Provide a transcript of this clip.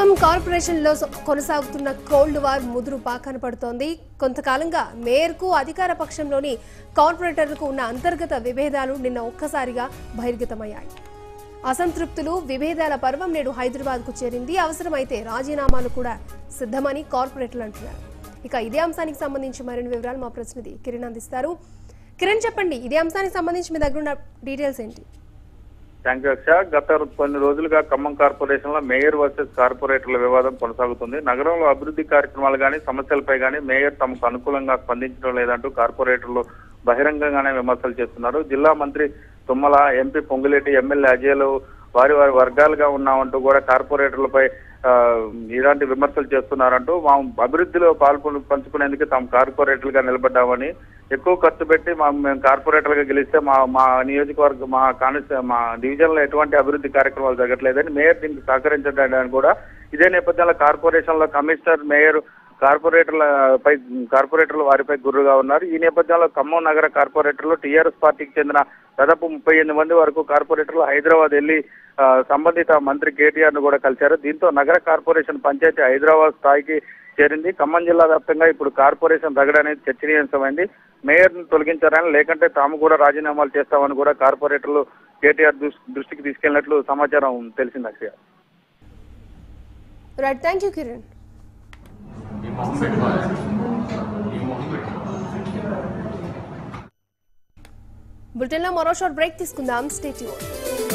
ఖమ్మం కార్పొరేషన్లో సొ- కొనసాగుతున్న cold war ముదురు పాకాన పడుతోంది కొంతకాలంగా మేయర్కు అధికార పక్షంలోని కార్పొరేటర్లకు ఉన్న అంతర్గత విభేదాలు నిన్న ఒక్కసారిగా బహిర్గతమయ్యాయి అసంతృప్తులు విభేదాల పర్వం నేడు హైదరాబాద్కు చేరింది అవసరమైతే రాజీనామాలు కూడా సిద్ధమని కార్పొరేటర్లు అంటున్నారు ఇక ఇదే అంశానికి సంబంధించి మరిన్ని వివరాలు మా ప్రతినిధి కిరణ్ అందిస్తారు కిరణ్ చెప్పండి ఇదే అంశానికి సంబంధించి మీ దగ్గర ఉన్న డీటెయిల్స్ ఏంటి థ్యాంక్ యూ అక్ష గత కొన్ని రోజులుగా ఖమ్మం కార్పొరేషన్ లో మేయర్ వర్సెస్ కార్పొరేటర్ల వివాదం కొనసాగుతుంది నగరంలో అభివృద్ధి కార్యక్రమాలు కానీ సమస్యలపై కానీ మేయర్ తమకు అనుకూలంగా స్పందించడం లేదంటూ కార్పొరేటర్లు బహిరంగంగానే విమర్శలు చేస్తున్నారు జిల్లా మంత్రి తుమ్మల ఎంపీ పొంగులేటి ఎమ్మెల్యే అజయ్లు వారి వారి వర్గాలుగా ఉన్నామంటూ కూడా కార్పొరేటర్లపై ఆ, ఇలాంటి విమర్శలు చేస్తున్నారంటూ మా అభివృద్ధిలో పాల్గొని పంచుకునేందుకు తాము కార్పొరేటర్లుగా నిలబడ్డామని ఎక్కువ ఖర్చు పెట్టి మా మేము కార్పొరేటర్లుగా గెలిస్తే మా మా నియోజకవర్గం మా కాన్స్టి మా డివిజన్ లో ఎటువంటి అభివృద్ధి కార్యక్రమాలు జరగట్లేదని మేయర్ దీనికి సహకరించడానికి కూడా ఇదే నేపథ్యంలో కార్పొరేషన్ లో కమిషనర్ మేయర్ కార్పొరేటర్ల పై కార్పొరేటర్లు వారిపై గుర్రుగా ఉన్నారు ఈ నేపథ్యంలో ఖమ్మం నగర కార్పొరేటర్లు టీఆర్ఎస్ పార్టీకి చెందిన దాదాపు ముప్పై ఎనిమిది మంది వరకు కార్పొరేటర్లు హైదరాబాద్ వెళ్లి ఆ, సంబంధిత మంత్రి కేటీఆర్ ను కూడా కలిశారు దీంతో నగర కార్పొరేషన్ పంచాయతీ హైదరాబాద్ స్థాయికి చేరింది ఖమ్మం జిల్లా వ్యాప్తంగా ఇప్పుడు కార్పొరేషన్ రగడ అనేది చర్చనీయాంశమైంది మేయర్ ను తొలగించారని లేకంటే తాము కూడా రాజీనామాలు చేస్తామని కూడా కార్పొరేటర్లు కేటీఆర్ దృష్- దృష్టికి తీసుకెళ్లినట్లు సమాచారం తెలిసింది Akshaya right thank you Kiran బులెటిన్లో మరో షార్ట్ బ్రేక్ తీసుకుందాం స్టేట్యూ